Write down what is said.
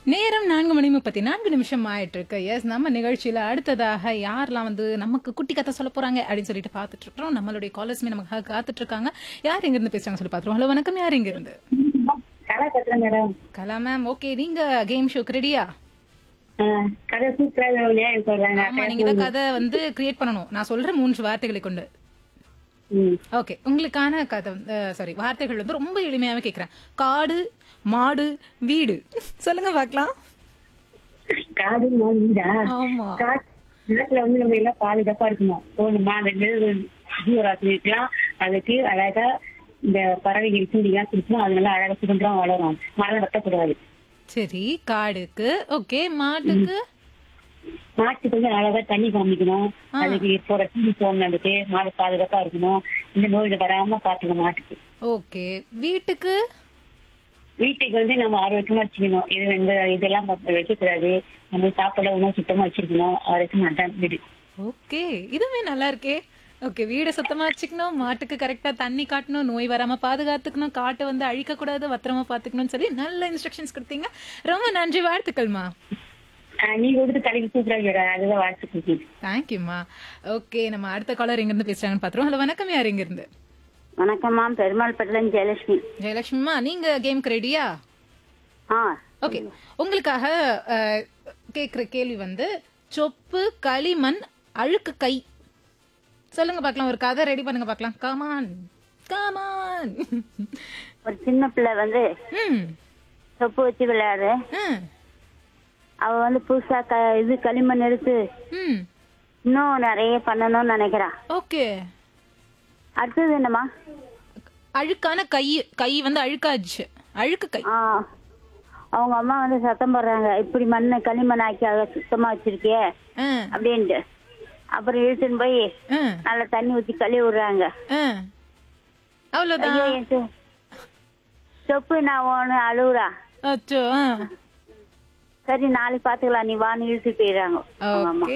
நேரம் நான்கு மணி முப்பத்தி நான்கு நிமிஷம் ஆயிட்டு இருக்கு எஸ் நம்ம நிகழ்ச்சியில அடுத்ததாக யாரெல்லாம் வந்து நமக்கு குட்டி கதை சொல்ல போறாங்க அப்படின்னு சொல்லிட்டு பார்த்துட்டு இருக்கோம் நம்மளுடைய காலர்ஸ்மே நமக்கு காத்துட்டு இருக்காங்க யார் எங்க இருந்து பேசுறாங்க சொல்லி பாத்துருவோம் ஹலோ வணக்கம் யார் இங்க இருந்து கதை கத்துறேன் மேடம் கலா மேம் ஓகே நீங்க கேம் ஷோக்கு ரெடியா கதை சூப்பரா விளையாடி சொல்றாங்க ஆமா நீங்க தான் கதை வந்து கிரியேட் பண்ணணும் நான் சொல்ற மூன்று வார்த்தைகளை கொண்டு ம். ஓகே உங்களுக்கான கதை சாரி வார்த்தைகள் வந்து ரொம்ப எளிமையாவே கேக்குறேன் காடு மாடு வீடு சொல்லுங்க பார்க்கலாம் காடு மாடு வீடா ஆமா காட்டு நாட்டுல வந்து நம்ம எல்லாம் பாதுகாப்பா இருக்கணும் போகணுமா அந்த நெல் ஜீவராசிலாம் அதுக்கு அழகா இந்த பறவைகள் சூடிலாம் குடிச்சோம் அது நல்லா அழகா சுதந்திரம் வளரும் மரம் வெட்டக்கூடாது சரி காடுக்கு ஓகே மாட்டுக்கு மாட்டுக்கு வந்து அழகா தண்ணி காமிக்கணும் அதுக்கு போற தீனி போடணும் அதுக்கு மாடு பாதுகாப்பா இருக்கணும் இந்த நோயில வராம பாத்துக்கணும் மாட்டுக்கு ஓகே வீட்டுக்கு வீட்டுக்கு வந்து நம்ம ஆரோக்கியமா வச்சுக்கணும் இது இந்த இதெல்லாம் வைக்கக்கூடாது நம்ம சாப்பாடு உணவு சுத்தமா வச்சிருக்கணும் ஆரோக்கியமா அதான் வீடு ஓகே இதுவே நல்லா இருக்கே ஓகே வீடை சுத்தமா வச்சுக்கணும் மாட்டுக்கு கரெக்டா தண்ணி காட்டணும் நோய் வராம பாதுகாத்துக்கணும் காட்டை வந்து அழிக்க கூடாது பத்திரமா பாத்துக்கணும்னு சொல்லி நல்ல இன்ஸ்ட்ரக்ஷன்ஸ் கொடுத்தீங்க ரொம்ப நன்றி வாழ்த்துக்கள்மா ஆஹ் நீ கொடுத்து தலைக்கு சூப்பரா இருக்கிற அதுதான் வாழ்த்து தேங்க்யூம்மா ஓகே நம்ம அடுத்த காலர் எங்க இருந்து பேசுறாங்கன்னு பாத்துருவோம் ஹலோ வணக்கம் யார் எங்க இருந்து வணக்கம்மா பெருமாள் பட்டலன் ஜெயலட்சுமி ஜெயலட்சுமிமா நீங்க கேம்க்கு ரெடியா ஆ ஓகே உங்களுக்காக அஹ், கேக்குற கேள்வி வந்து சொப்பு களிமண் அழுக்கு கை சொல்லுங்க பார்க்கலாம் ஒரு கதை ரெடி பண்ணுங்க பார்க்கலாம் காமான் காமான் ஒரு சின்ன பிள்ளை வந்து ம் சொப்பு வச்சு விளையாடு ம், அவ வந்து புதுசா க இது களிமண் எடுத்து ம் இன்னும் நிறைய பண்ணணும்னு நினைக்கிறா ஓகே அடுத்தது என்னம்மா அழுக்கான கை கை வந்து அழுக்காச்சு அழுக்கு கை ஆ அவங்க அம்மா வந்து சத்தம் போடுறாங்க இப்படி மண்ணை களிமண் ஆக்கி அதை சுத்தமா வச்சிருக்கியே ஆ, அப்படின்ட்டு அப்புறம் இழுத்துன்னு போய் ஆ, நல்லா தண்ணி ஊத்தி கழுவி விடுறாங்க ஆ. அவ்வளவுதான் ஐயோ, என் சொ- சொப்பு நான் ஒன்னு அழுவுறா அச்சோ ஆ. சரி நாளைக்கு பாத்துக்கலாம் நீ வான்னு இழுத்து போயிடுறாங்க அவங்க அம்மா ஓகே